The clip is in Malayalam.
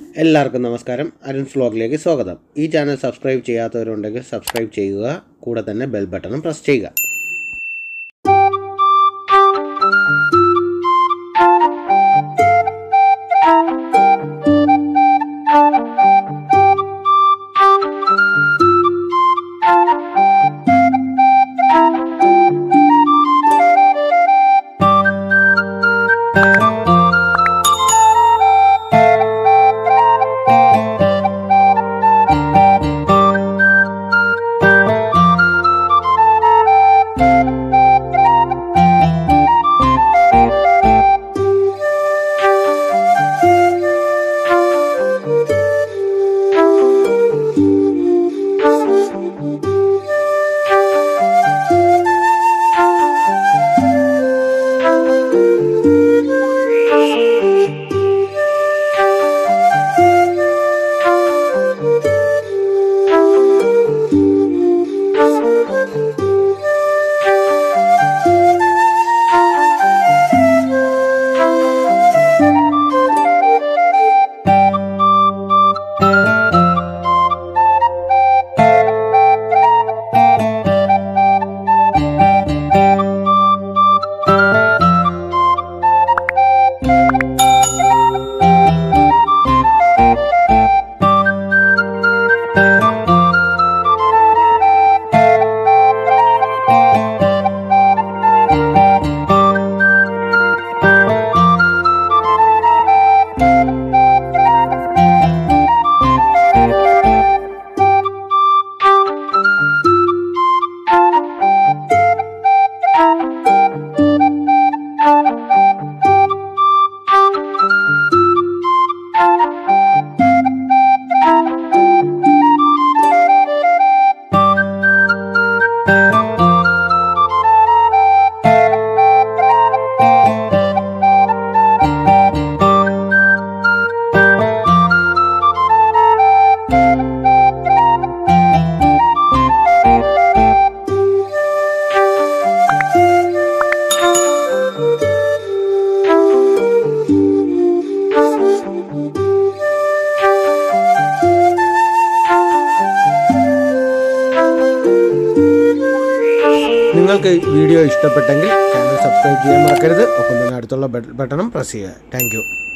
എല്ലാവർക്കും നമസ്കാരം അരുൺസ് വ്ലോഗിലേക്ക് സ്വാഗതം ഈ ചാനൽ സബ്സ്ക്രൈബ് ചെയ്യാത്തവരുണ്ടെങ്കിൽ സബ്സ്ക്രൈബ് ചെയ്യുക കൂടെ തന്നെ ബെൽ ബട്ടണും പ്രസ് ചെയ്യുക നിങ്ങൾക്ക് ഈ വീഡിയോ ഇഷ്ടപ്പെട്ടെങ്കിൽ ചാനൽ സബ്സ്ക്രൈബ് ചെയ്യാൻ മറക്കരുത് ഒപ്പം തന്നെ അടുത്തുള്ള ബട്ടണും പ്രസ് ചെയ്യുക താങ്ക്